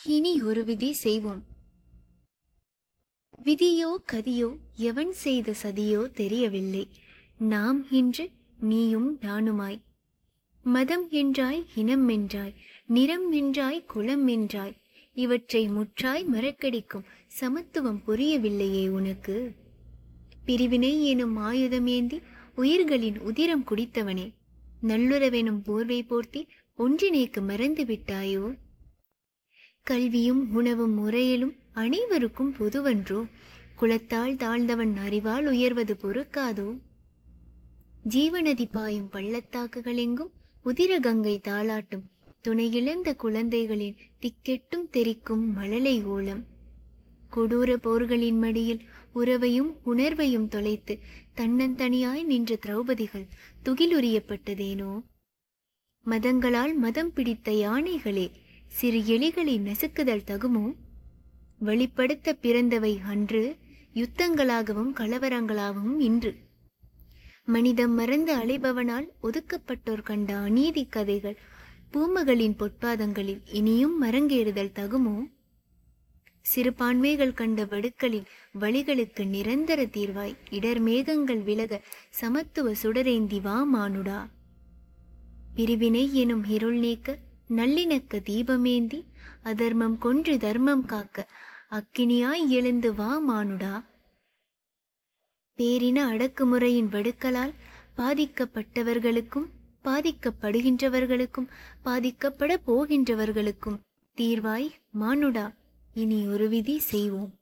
இனி ஒரு விதி செய்வோம் விதியோ கதியோ எவன் செய்த சதியோ தெரியவில்லை நாம் இன்று நீயும் நானுமாய் மதம் என்றாய் இனம் என்றாய் நிறம் என்றாய் குலம் என்றாய் இவற்றை முற்றாய் மறக்கடிக்கும் சமத்துவம் புரியவில்லையே உனக்கு பிரிவினை எனும் ஆயுதமேந்தி உயிர்களின் உதிரம் குடித்தவனே நல்லுறவெனும் போர்வை போர்த்தி ஒன்றிணைக்கு மறந்து விட்டாயோ கல்வியும் உணவும் முறையிலும் அனைவருக்கும் பொதுவன்றோ குலத்தால் தாழ்ந்தவன் அறிவால் உயர்வது பொறுக்காதோ ஜீவநதி பாயும் பள்ளத்தாக்குகளெங்கும் உதிர கங்கை தாளாட்டும் துணையிழந்த குழந்தைகளின் திக்கெட்டும் தெரிக்கும் மழலை ஓலம் கொடூர போர்களின் மடியில் உறவையும் உணர்வையும் தொலைத்து தன்னந்தனியாய் நின்ற திரௌபதிகள் துகிலுரியப்பட்டதேனோ மதங்களால் மதம் பிடித்த யானைகளே சிறு எலிகளை நசுக்குதல் தகுமோ வெளிப்படுத்த பிறந்தவை அன்று யுத்தங்களாகவும் கலவரங்களாகவும் இன்று மனிதம் மறந்து அலைபவனால் ஒதுக்கப்பட்டோர் கண்ட அநீதி கதைகள் பூமகளின் பொற்பாதங்களில் இனியும் மரங்கேறுதல் தகுமோ சிறுபான்மைகள் கண்ட வடுக்களின் வழிகளுக்கு நிரந்தர தீர்வாய் இடர் மேகங்கள் விலக சமத்துவ சுடரேந்தி வா மானுடா பிரிவினை எனும் இருள் நீக்க நல்லிணக்க தீபமேந்தி அதர்மம் கொன்று தர்மம் காக்க அக்கினியாய் எழுந்து வா மானுடா பேரின அடக்குமுறையின் வடுக்களால் பாதிக்கப்பட்டவர்களுக்கும் பாதிக்கப்படுகின்றவர்களுக்கும் பாதிக்கப்பட போகின்றவர்களுக்கும் தீர்வாய் மானுடா இனி ஒரு விதி செய்வோம்